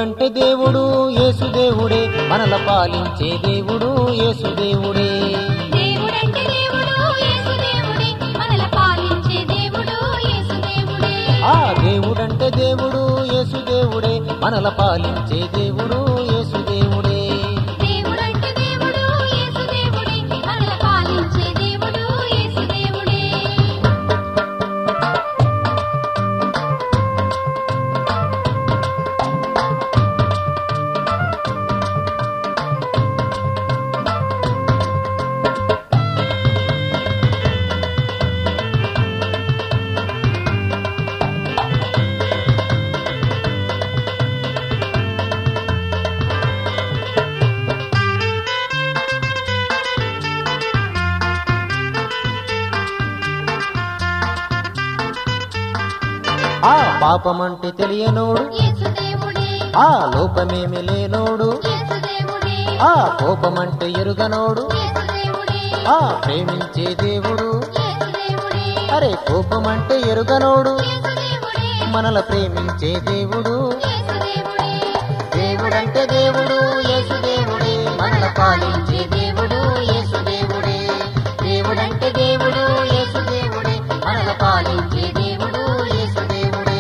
దేవుడంటే దేవుడు యేసు దేవుడే మనల పాలించే దేవుడు యేసు దేవుడే దేవుడంటే దేవుడు యేసు దేవుడే మనల పాలించే దేవుడు యేసు దేవుడే ఆ దేవుడంటే దేవుడు యేసు దేవుడే మనల పాలించే దేవుడు యేసు దేవుడే దేవుడంటే దేవుడు యేసు దేవుడే మనల పాలించే దేవుడు యేసు దేవుడే ఆ పాపమంటే తెలియనోడు యేసు దేవుడే ఆ లోపమేమి లేనోడు యేసు దేవుడే ఆ కోపమంటే ఎరుగనోడు యేసు దేవుడే ఆ ప్రేమించే దేవుడు యేసు దేవుడే అరే కోపమంటే ఎరుగనోడు యేసు దేవుడే మనల ప్రేమించే దేవుడు యేసు దేవుడే దేవుడంటే దేవుడు యేసు దేవుడే మనల పాలించే దేవుడు యేసు దేవుడే దేవుడంటే దేవుడు యేసు దేవుడే మనల పాలించే దేవుడు యేసు దేవుడే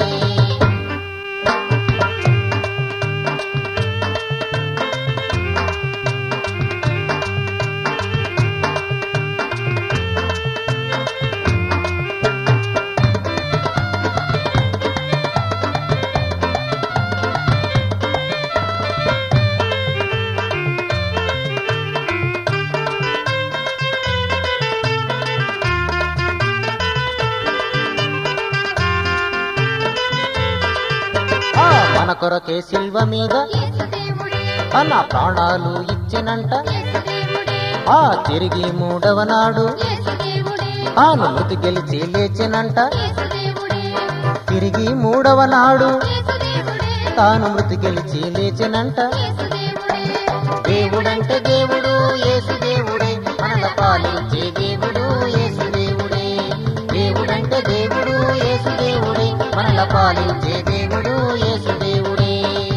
ఆ మన కొరకే శిల్వ మీద యేసు దేవుడే తన ప్రాణాలు ఇచ్చినంట యేసు దేవుడే ఆ తిరిగి మూడవ నాడు యేసు దేవుడే తాను మృతి గెలిచి లేచినంట యేసు దేవుడే తిరిగి మూడవ నాడు యేసు దేవుడే తాను మృతి గెలిచి లేచినంట యేసు దేవుడే దేవుడంటే దేవుడు యేసు దేవుడే మనల పాలించే దేవుడు యేసు దేవుడే దేవుడంటే దేవుడు యేసు దేవుడే మనల పాలించే దేవుడు యేసు దేవుడే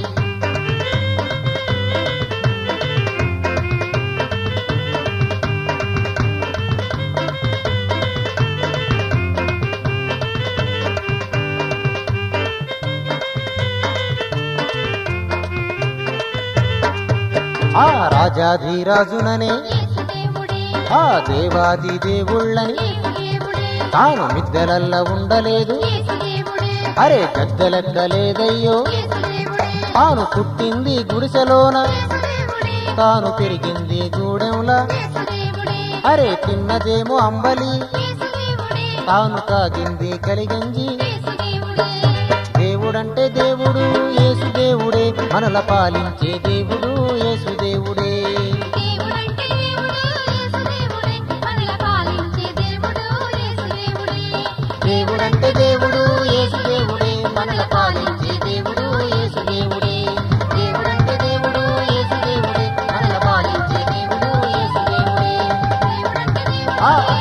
ఆ రాజాధిరాజుననే యేసు దేవుడే ఆ దేవాది దేవుళ్ళని యేసు దేవుడే తాను మిద్దెలల్ల ఉండలేదు యేసు దేవుడే అరే గద్దెలెక్కలేదయ్యో యేసు దేవుడే తాను పుట్టింది గుడిసెలోన యేసు దేవుడే తాను పెరిగింది గూడెంలా యేసు దేవుడే అరే తిన్నదేమో అంబలి యేసు దేవుడే తాను తాగింది కలిగంజి యేసు దేవుడే దేవుడంటే దేవుడు యేసు దేవుడే మనల పాలించే దేవుడు యేసు దేవుడే దేవుడంటే దేవుడు యేసు దేవుడే మనల పాలించే దేవుడు యేసు దేవుడే దేవుడంటే దేవుడు యేసు దేవుడే మనల పాలించే దేవుడు యేసు దేవుడే దేవుడంటే దేవుడు యేసు దేవుడే మనల పాలించే దేవుడు యేసు దేవుడే దేవుడంటే దేవుడు ఆ